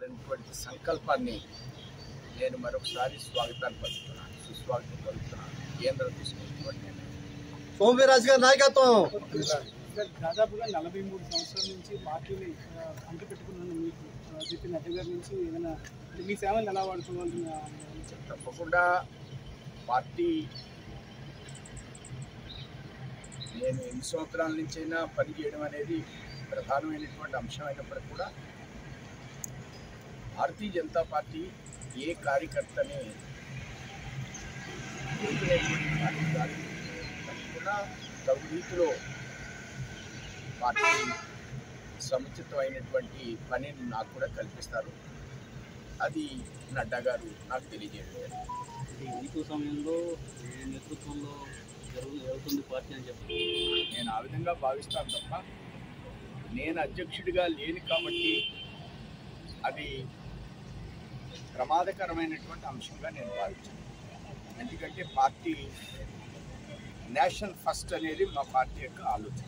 చేయాలనేటువంటి సంకల్పాన్ని నేను మరొకసారి స్వాగతాన్ని పలుకుతున్నాను సుస్వాగతం పలుకుతున్నాను కేంద్రం తీసుకున్నటువంటి నిర్ణయం సోమవీరాజు గారి నాయకత్వం సార్ దాదాపుగా నలభై మూడు సంవత్సరాల నుంచి పార్టీని ఆ, అంట పెట్టుకున్నాను మీకు ఆ, చెప్పిన నడ్డ గారి నుంచి ఏదైనా అంటే మీ సేవలు ఎలా వాడుకోవాలి తప్పకుండా పార్టీ నేను ఎన్ని సంవత్సరాల నుంచైనా పనిచేయడం అనేది ప్రధానమైనటువంటి అంశం అయినప్పటికీ కూడా భారతీయ జనతా పార్టీ ఏ కార్యకర్తని ఎదుర్కొనేటువంటి పార్టీ కాదు. తప్పకుండా తగు రీతిలో పార్టీ సముచితమైనటువంటి పనిని నాకు కూడా కల్పిస్తారు అది నడ్డా గారు నాకు తెలియజేయడం జరిగింది. ఎన్నికల సమయంలో ఈ నేతృత్వంలో జరుగు జరుగుతుంది పార్టీ అని చెప్పి నేను ఆ విధంగా భావిస్తాను తప్ప నేను అధ్యక్షుడిగా లేని కాబట్టి అది ప్రమాదకరమైనటువంటి అంశంగా నేను భావించాను ఎందుకంటే పార్టీ నేషన్ ఫస్ట్ అనేది మా పార్టీ యొక్క ఆలోచన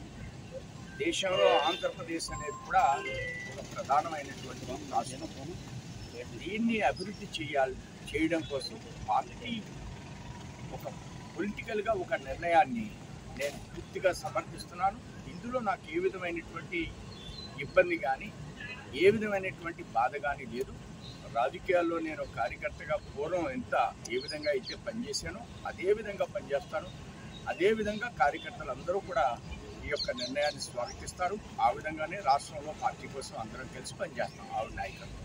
దేశంలో ఆంధ్రప్రదేశ్ అనేది కూడా ఒక ప్రధానమైనటువంటి రాష్ట్రం దీన్ని అభివృద్ధి చేయాలి చేయడం కోసం పార్టీ ఒక పొలిటికల్గా ఒక నిర్ణయాన్ని నేను పూర్తిగా సమర్థిస్తున్నాను ఇందులో నాకు ఏ విధమైనటువంటి ఇబ్బంది కానీ ఏ విధమైనటువంటి బాధ కానీ లేదు రాజకీయాల్లో నేను ఒక కార్యకర్తగా పూర్వం ఎంత ఏ విధంగా అయితే పనిచేశానో అదే విధంగా పనిచేస్తాను అదే విధంగా కార్యకర్తలు అందరూ కూడా ఈ యొక్క నిర్ణయాన్ని స్వాగతిస్తారు ఆ విధంగానే రాష్ట్రంలో పార్టీ కోసం అందరం కలిసి పనిచేస్తాం ఆవిడ నాయకత్వం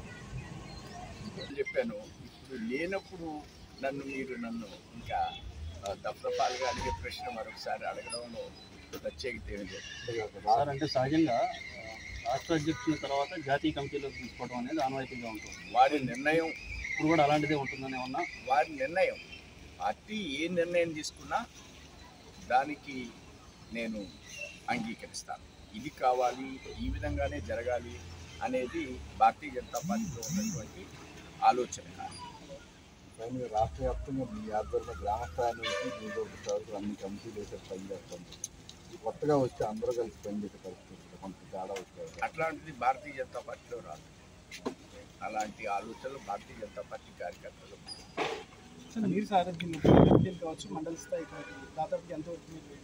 చెప్పాను ఇప్పుడు లేనప్పుడు నన్ను మీరు నన్ను ఇంకా ఆ, దఫదఫాలుగా అడిగే ప్రశ్న మరొకసారి అడగడంలో ప్రత్యేకత ఏమి లేదు సార్ అంటే సహజంగా ఆ, రాష్ట్ర అధ్యక్షుల తర్వాత జాతీయ కమిటీలోకి తీసుకోవడం అనేది ఆనవాయితీగా ఉంటుంది వారి నిర్ణయం ఇప్పుడు కూడా అలాంటిదే ఉంటుందని ఏమన్నా వారి నిర్ణయం పార్టీ ఏ నిర్ణయం తీసుకున్నా దానికి నేను అంగీకరిస్తాను ఇది కావాలి ఈ విధంగానే జరగాలి అనేది భారతీయ జనతా పార్టీలో ఉన్నటువంటి ఆలోచన కాదు కానీ రాష్ట్ర వ్యాప్తంగా మీ ఆధ్వర్యంలో గ్రామ స్థాయి నుంచి నియోజకవర్గ వరకు అన్ని కమిటీలు వేసే పనిచేస్తుంది కొత్తగా వస్తే అందరూ కలిసి పనిచేసే పరిస్థితి కొంత తేడా వచ్చారు అట్లాంటిది భారతీయ జనతా పార్టీలో రాదు అలాంటి ఆలోచనలు భారతీయ జనతా పార్టీ కార్యకర్తలు సార్ మీరు సారథ్యంలో కమిటీలు కావచ్చు మండల స్థాయి కావచ్చు దాదాపు ఎంతవరకు మీరు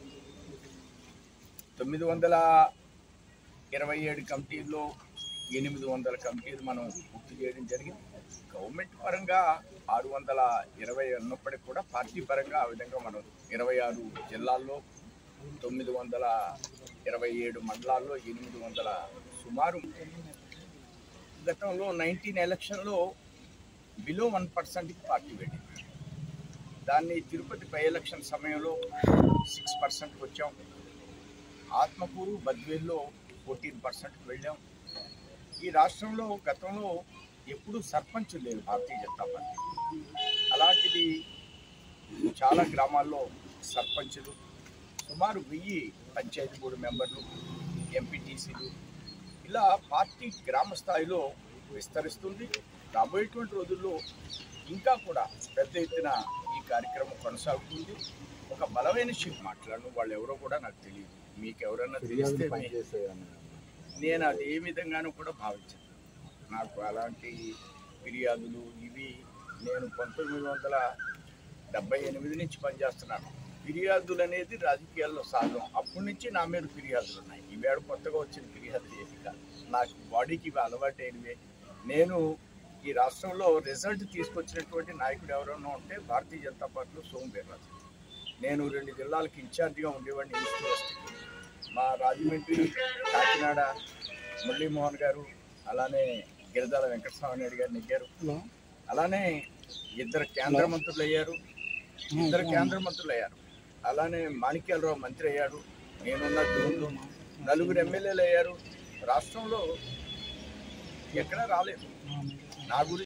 తొమ్మిది వందల ఇరవై ఏడు కమిటీల్లో ఎనిమిది వందల కమిటీలు మనం పూర్తి చేయడం జరిగింది గవర్నమెంట్ పరంగా ఆరు వందల ఇరవై ఉన్నప్పటికీ కూడా పార్టీ పరంగా ఆ విధంగా మనం ఇరవై ఆరు జిల్లాల్లో తొమ్మిది వందల ఇరవై ఏడు మండలాల్లో ఎనిమిది వందల సుమారు గతంలో నైన్టీన్ ఎలక్షన్లో బిలో వన్ పర్సెంట్కి పార్టీ పెట్టింది దాన్ని తిరుపతి బై ఎలక్షన్ సమయంలో సిక్స్ పర్సెంట్కి వచ్చాం ఆత్మకూరు బద్వేల్లో ఫోర్టీన్ పర్సెంట్కి వెళ్ళాం ఈ రాష్ట్రంలో గతంలో ఎప్పుడూ సర్పంచ్ లేదు భారతీయ జనతా పార్టీ అలాంటిది చాలా గ్రామాల్లో సర్పంచులు సుమారు వెయ్యి పంచాయతీ బోర్డు మెంబర్లు ఎంపీటీసీలు ఇలా పార్టీ గ్రామ స్థాయిలో విస్తరిస్తుంది రాబోయేటువంటి రోజుల్లో ఇంకా కూడా పెద్ద ఎత్తున ఈ కార్యక్రమం కొనసాగుతుంది ఒక బలమైన షిప్ మాట్లాడను వాళ్ళు ఎవరో కూడా నాకు తెలియదు మీకు ఎవరన్నా తెలిస్తే ఫిర్యాదులు మీ- పనిచేసాయని నేను అది ఏ విధంగానూ కూడా భావించను నాకు అలాంటి ఫిర్యాదులు ఇవి నేను పంతొమ్మిది వందల డెబ్బై ఎనిమిది నుంచి పనిచేస్తున్నాను ఫిర్యాదులు అనేది రాజకీయాల్లో సహజం అప్పటి నుంచి నా మీద ఫిర్యాదులు ఉన్నాయి ఈవేళ కొత్తగా వచ్చిన ఫిర్యాదులు ఏమి కాదు నాకు బాడీకి ఇవి అలవాటైనవే నేను ఈ రాష్ట్రంలో రిజల్ట్ తీసుకొచ్చినటువంటి నాయకుడు ఎవరైనా ఉంటే భారతీయ జనతా పార్టీలో సోము వీర్రాజు నేను రెండు జిల్లాలకు ఇన్ఛార్జిగా ఉండేవాడిని ఈస్ట్ వెస్ట్ మా రాజమండ్రి కాకినాడ మురళీమోహన్ గారు అలానే గిరిజాల వెంకటస్వామి నాయుడు గారు నెగ్గారు అలానే ఇద్దరు కేంద్ర మంత్రులు అయ్యారు ఇద్దరు కేంద్ర మంత్రులు అయ్యారు అలానే మాణిక్యాలరావు మంత్రి అయ్యాడు నేనున్న జోన్లో నలుగురు ఎమ్మెల్యేలు అయ్యారు రాష్ట్రంలో ఎక్కడా రాలేదు నా గురించి